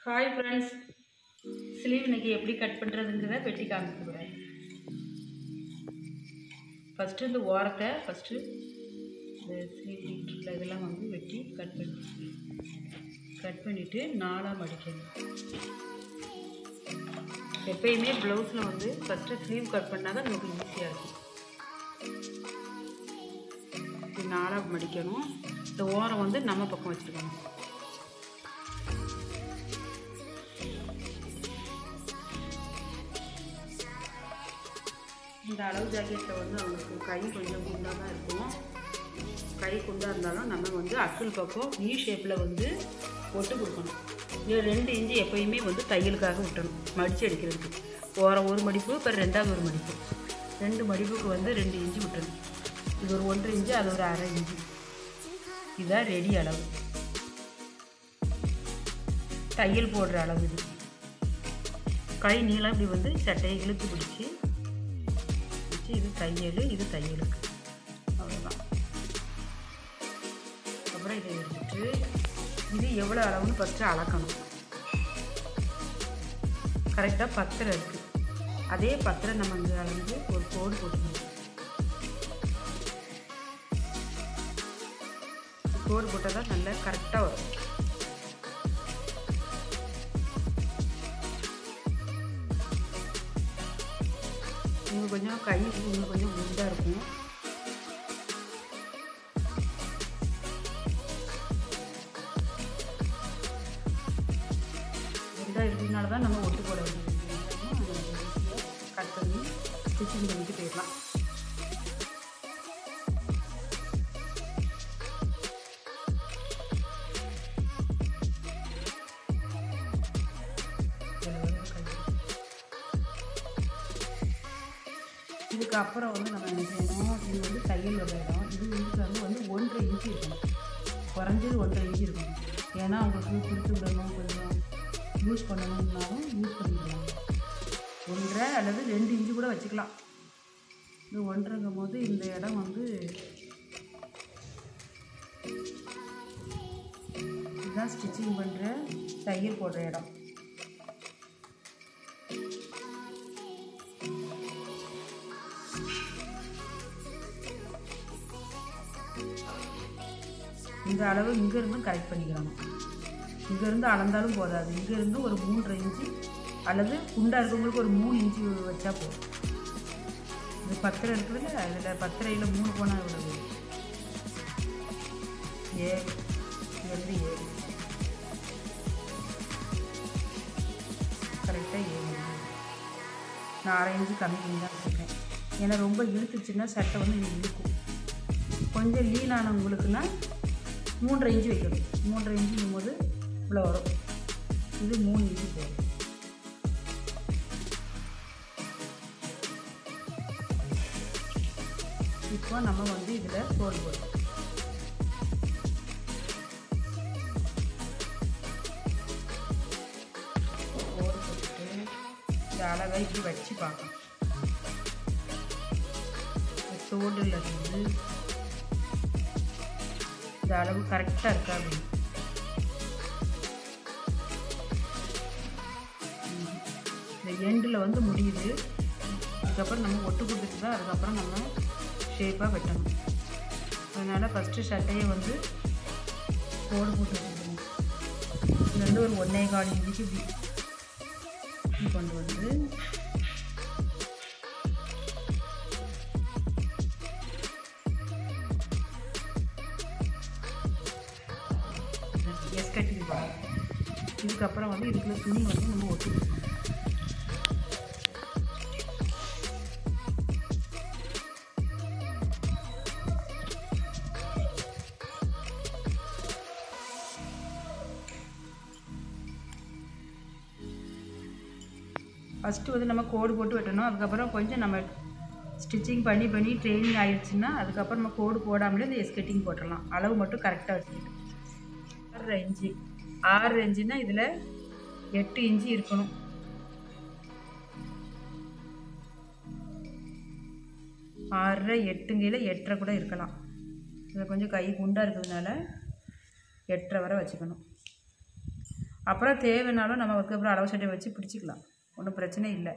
hi friends sleeve இன்னைக்கு எப்படி cut பண்ணுறதுங்கிறத வெட்டி காமிக்க போகிறேன் ஃபஸ்ட்டு இந்த ஓரத்தை ஃபஸ்ட்டு இந்த ஸ்லீவ் இருக்கிற இதெல்லாம் வந்து வெட்டி கட் பண்ணி கட் பண்ணிவிட்டு நாலாக மடிக்கணும் எப்பயுமே ப்ளவுஸில் வந்து ஃபஸ்ட்டு ஸ்லீவ் கட் பண்ணால் தான் நமக்கு ஈஸியாக இருக்கும் இப்படி நாலாக மடிக்கணும் இந்த ஓரம் வந்து நம்ம பக்கம் வச்சுருக்கணும் இந்த அளவு ஜாக்கெட்டில் வந்து அவங்களுக்கு கை கொஞ்சம் குண்டாக தான் இருக்கும் கை குண்டாக இருந்தாலும் நம்ம வந்து அக்கிள் பக்கம் வி ஷேப்பில் வந்து ஒட்டு கொடுக்கணும் இது ரெண்டு இன்ச்சு எப்பயுமே வந்து தையலுக்காக விட்டணும் மடித்து அடிக்கிறதுக்கு ஓரம் ஒரு மடிப்பு இப்போ ரெண்டாவது ஒரு மடிப்பு ரெண்டு மடிப்புக்கு வந்து ரெண்டு இன்ச்சு விட்டணும் இது ஒரு ஒன்றரை இன்ச்சு அது ஒரு அரை இன்ச்சு இதுதான் ரெடி அளவு தையல் போடுற அளவு இது கை நீளம் இப்படி வந்து சட்டையை இழுத்து பிடிச்சி வச்சு இது தையல் இது தையலுக்கு அவ்வளோதான் அப்புறம் இதை எடுத்துட்டு இது எவ்வளோ அளவுன்னு ஃபஸ்ட்டு அளக்கணும் கரெக்டாக பத்திரை இருக்குது அதே பத்திரை நம்ம இங்கே அளந்து ஒரு கோடு போட்டுக்கணும் கோடு போட்டால் தான் நல்லா கரெக்டாக வரும் இவங்க கொஞ்சம் கை இவங்க கொஞ்சம் குண்டாக இருக்கும் குண்டாக இருக்கிறதுனால தான் நம்ம ஒட்டு போட வேண்டியது கட் பண்ணி ஸ்டிச்சிங் பண்ணிட்டு போயிடலாம் இதுக்கு அப்புறம் வந்து நம்ம என்ன செய்யணும் இது வந்து தையல் வர இடம் இது இதுக்கு வந்து வந்து ஒன்றரை இன்ச்சு இருக்கணும் குறைஞ்சது ஒன்றரை இன்ச்சு இருக்கணும் ஏன்னா அவங்களுக்கு பிடிச்சி விடணும் கொஞ்சம் யூஸ் பண்ணணும்னாலும் யூஸ் பண்ணிக்கலாம் ஒன்றரை அல்லது ரெண்டு இன்ச்சு கூட வச்சுக்கலாம் இது ஒன்றரைங்கும் போது இந்த இடம் வந்து இதுதான் ஸ்டிச்சிங் பண்ணுற தையல் போடுற இடம் இந்த அளவு இங்கேருந்தும் கரெக்ட் பண்ணிக்கலாம் இங்கேருந்து அளந்தாலும் போதாது இங்கேருந்து ஒரு மூன்றரை இன்ச்சு அல்லது குண்டா இருக்கவங்களுக்கு ஒரு மூணு இன்ச்சு வச்சா போதும் இது பத்திரை இருக்குதுல்ல அதில் பத்திரையில் மூணு போனால் எவ்வளவு ஏழு இங்கேருந்து ஏழு கரெக்டாக ஏழு நான் அரை இன்ச்சு கம்மி பண்ணி தான் வச்சுருக்கேன் ஏன்னா ரொம்ப இழுத்துச்சுன்னா சட்டை வந்து இது இழுக்கும் கொஞ்சம் லீனானவங்களுக்குன்னா மூன்றரை இன்ச்சு வைக்கணும் மூன்றரை இன்ச்சுங்கும் போது இவ்வளோ வரும் இது மூணு இன்ச்சு போகும் இப்போ நம்ம வந்து இதில் தோல் போடுறோம் தோல் போட்டுட்டு இந்த அளவை இப்படி வச்சு பார்க்கணும் தோடில் இருந்து இந்த அளவு கரெக்டாக இருக்கா அப்படின்னு இந்த எண்டில் வந்து முடியுது அதுக்கப்புறம் நம்ம ஒட்டு கொடுத்துட்டு தான் அதுக்கப்புறம் நம்ம ஷேப்பாக வெட்டணும் அதனால் ஃபஸ்ட்டு சட்டையை வந்து கோடு போட்டு வச்சுக்கணும் இது வந்து ஒரு ஒன்றே கால் இன்ச்சுக்கு இப்படி இப்படி கொண்டு வந்து எஸ் கட்டிங் பண்ணணும் இதுக்கப்புறம் வந்து இதுக்குள்ள துணி வந்து நம்ம ஒட்டி கொடுக்கணும் ஃபஸ்ட்டு வந்து நம்ம கோடு போட்டு வெட்டணும் அதுக்கப்புறம் கொஞ்சம் நம்ம ஸ்டிச்சிங் பண்ணி பண்ணி ட்ரைனிங் ஆயிடுச்சுன்னா அதுக்கப்புறம் நம்ம கோடு போடாமலே இந்த எஸ் கட்டிங் போட்டுடலாம் அளவு மட்டும் கரெக்டாக வச்சுக்கிட்டு ஆறரை இன்ச்சு ஆறு இன்ச்சுன்னா இதில் எட்டு இன்ச்சு இருக்கணும் ஆறரை எட்டுங்கையில் எட்டரை கூட இருக்கலாம் இதில் கொஞ்சம் கை குண்டாக இருக்கிறதுனால எட்டரை வரை வச்சுக்கணும் அப்புறம் தேவைனாலும் நம்ம அதுக்கப்புறம் அளவு சட்டை வச்சு பிடிச்சிக்கலாம் ஒன்றும் பிரச்சனை இல்லை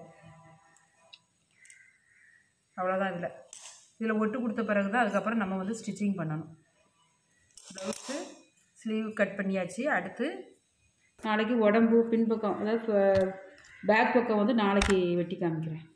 அவ்வளோதான் இதில் இதில் ஒட்டு கொடுத்த பிறகு தான் அதுக்கப்புறம் நம்ம வந்து ஸ்டிச்சிங் பண்ணணும் ப்ளவுஸு ஸ்லீவ் கட் பண்ணியாச்சு அடுத்து நாளைக்கு உடம்பு பின்பக்கம் அதாவது பேக் பக்கம் வந்து நாளைக்கு வெட்டி காமிக்கிறேன்